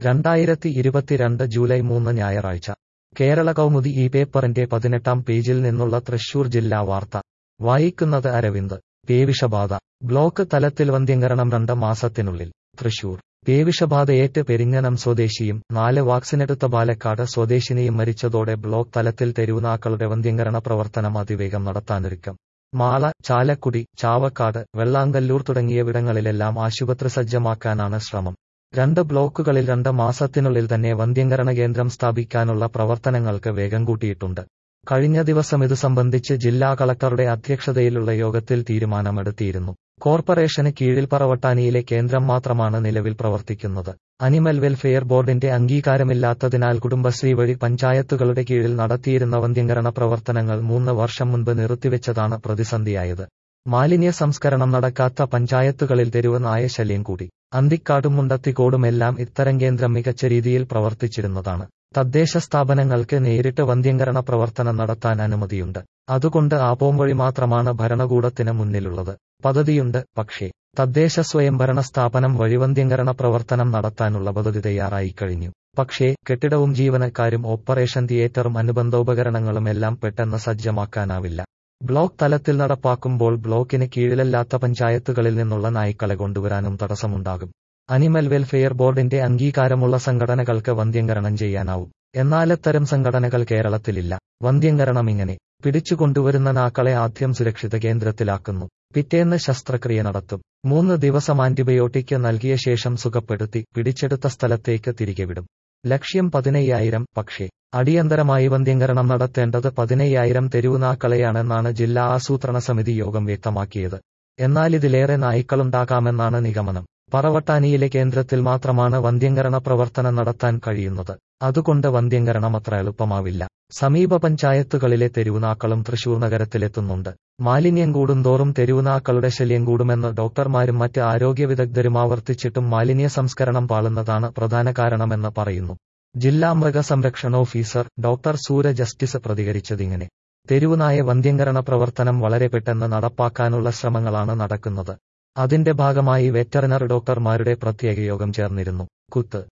രണ്ടായിരത്തി ഇരുപത്തിരണ്ട് ജൂലൈ മൂന്ന് ഞായറാഴ്ച കേരള കൗമുദി ഈ പേപ്പറിന്റെ പതിനെട്ടാം പേജിൽ നിന്നുള്ള തൃശൂർ ജില്ലാ വാർത്ത വായിക്കുന്നത് അരവിന്ദ് പേവിഷബാധ ബ്ലോക്ക് തലത്തിൽ വന്ധ്യംകരണം രണ്ട് മാസത്തിനുള്ളിൽ തൃശൂർ പേവിഷബാധയേറ്റ് പെരിങ്ങനം സ്വദേശിയും നാല് വാക്സിനെടുത്ത പാലക്കാട് സ്വദേശിനിയും മരിച്ചതോടെ ബ്ലോക്ക് തലത്തിൽ തെരുവുനാക്കളുടെ വന്ധ്യംകരണ പ്രവർത്തനം അതിവേഗം നടത്താനൊരുക്കം മാള ചാലക്കുടി ചാവക്കാട് വെള്ളാങ്കല്ലൂർ തുടങ്ങിയവിടങ്ങളിലെല്ലാം ആശുപത്രി സജ്ജമാക്കാനാണ് ശ്രമം രണ്ട് ബ്ലോക്കുകളിൽ രണ്ട് മാസത്തിനുള്ളിൽ തന്നെ വന്ധ്യംകരണ കേന്ദ്രം സ്ഥാപിക്കാനുള്ള പ്രവർത്തനങ്ങൾക്ക് വേഗം കൂട്ടിയിട്ടുണ്ട് കഴിഞ്ഞ ദിവസം ഇത് സംബന്ധിച്ച് ജില്ലാ കളക്ടറുടെ അധ്യക്ഷതയിലുള്ള യോഗത്തിൽ തീരുമാനമെടുത്തിയിരുന്നു കോർപ്പറേഷന് കീഴിൽ പറവട്ടാനിയിലെ കേന്ദ്രം മാത്രമാണ് നിലവിൽ പ്രവർത്തിക്കുന്നത് അനിമൽ വെൽഫെയർ ബോർഡിന്റെ അംഗീകാരമില്ലാത്തതിനാൽ കുടുംബശ്രീ വഴി പഞ്ചായത്തുകളുടെ കീഴിൽ നടത്തിയിരുന്ന വന്ധ്യംകരണ പ്രവർത്തനങ്ങൾ മൂന്ന് വർഷം മുൻപ് നിർത്തിവെച്ചതാണ് പ്രതിസന്ധിയായത് മാലിന്യ സംസ്കരണം നടക്കാത്ത പഞ്ചായത്തുകളിൽ തെരുവ് നായ ശല്യം കൂടി അന്തിക്കാടും മുണ്ടത്തിക്കോടുമെല്ലാം ഇത്തരം കേന്ദ്രം മികച്ച രീതിയിൽ പ്രവർത്തിച്ചിരുന്നതാണ് തദ്ദേശ സ്ഥാപനങ്ങൾക്ക് നേരിട്ട് വന്ധ്യംകരണ പ്രവർത്തനം നടത്താൻ അനുമതിയുണ്ട് അതുകൊണ്ട് ആപോം വഴി മാത്രമാണ് ഭരണകൂടത്തിന് മുന്നിലുള്ളത് പദ്ധതിയുണ്ട് പക്ഷേ തദ്ദേശ സ്വയംഭരണ സ്ഥാപനം വഴി വന്ധ്യംകരണ പ്രവർത്തനം നടത്താനുള്ള പദ്ധതി തയ്യാറായി കഴിഞ്ഞു പക്ഷേ കെട്ടിടവും ജീവനക്കാരും ഓപ്പറേഷൻ തിയേറ്ററും അനുബന്ധ ഉപകരണങ്ങളും എല്ലാം പെട്ടെന്ന് സജ്ജമാക്കാനാവില്ല ബ്ലോക്ക് തലത്തിൽ നടപ്പാക്കുമ്പോൾ ബ്ലോക്കിന് കീഴിലല്ലാത്ത പഞ്ചായത്തുകളിൽ നിന്നുള്ള നായ്ക്കളെ കൊണ്ടുവരാനും തടസ്സമുണ്ടാകും അനിമൽ വെൽഫെയർ ബോർഡിന്റെ അംഗീകാരമുള്ള സംഘടനകൾക്ക് വന്ധ്യംകരണം ചെയ്യാനാവും എന്നാൽ അത്തരം സംഘടനകൾ കേരളത്തിലില്ല വന്ധ്യംകരണം ഇങ്ങനെ പിടിച്ചുകൊണ്ടുവരുന്ന നാക്കളെ ആദ്യം സുരക്ഷിത കേന്ദ്രത്തിലാക്കുന്നു പിറ്റേന്ന് ശസ്ത്രക്രിയ നടത്തും മൂന്ന് ദിവസം ആന്റിബയോട്ടിക് നൽകിയ ശേഷം സുഖപ്പെടുത്തി പിടിച്ചെടുത്ത സ്ഥലത്തേക്ക് തിരികെ വിടും ലക്ഷ്യം പതിനയ്യായിരം പക്ഷേ അടിയന്തരമായി വന്ധ്യംകരണം നടത്തേണ്ടത് പതിനയ്യായിരം തെരുവുനാക്കളെയാണെന്നാണ് ജില്ലാ ആസൂത്രണ സമിതി യോഗം വ്യക്തമാക്കിയത് എന്നാൽ ഇതിലേറെ നായ്ക്കളുണ്ടാകാമെന്നാണ് നിഗമനം പറവട്ടാനിയിലെ കേന്ദ്രത്തിൽ മാത്രമാണ് വന്ധ്യംകരണ പ്രവർത്തനം നടത്താൻ കഴിയുന്നത് അതുകൊണ്ട് വന്ധ്യംകരണം അത്ര എളുപ്പമാവില്ല സമീപ പഞ്ചായത്തുകളിലെ തെരുവുനാക്കളും തൃശൂർ നഗരത്തിലെത്തുന്നുണ്ട് മാലിന്യം കൂടുന്തോറും തെരുവുനാക്കളുടെ ശല്യം കൂടുമെന്ന് ഡോക്ടർമാരും മറ്റ് ആരോഗ്യ വിദഗ്ധരും ആവർത്തിച്ചിട്ടും മാലിന്യ സംസ്കരണം പാളുന്നതാണ് പ്രധാന കാരണമെന്ന് പറയുന്നു ജില്ലാ മൃഗസംരക്ഷണ ഓഫീസർ ഡോക്ടർ സൂര്യ ജസ്റ്റിസ് പ്രതികരിച്ചതിങ്ങനെ തെരുവുനായ വന്ധ്യംകരണ പ്രവർത്തനം വളരെ പെട്ടെന്ന് നടപ്പാക്കാനുള്ള ശ്രമങ്ങളാണ് നടക്കുന്നത് അതിന്റെ ഭാഗമായി വെറ്ററിനറി ഡോക്ടർമാരുടെ പ്രത്യേക യോഗം ചേർന്നിരുന്നു കുത്ത്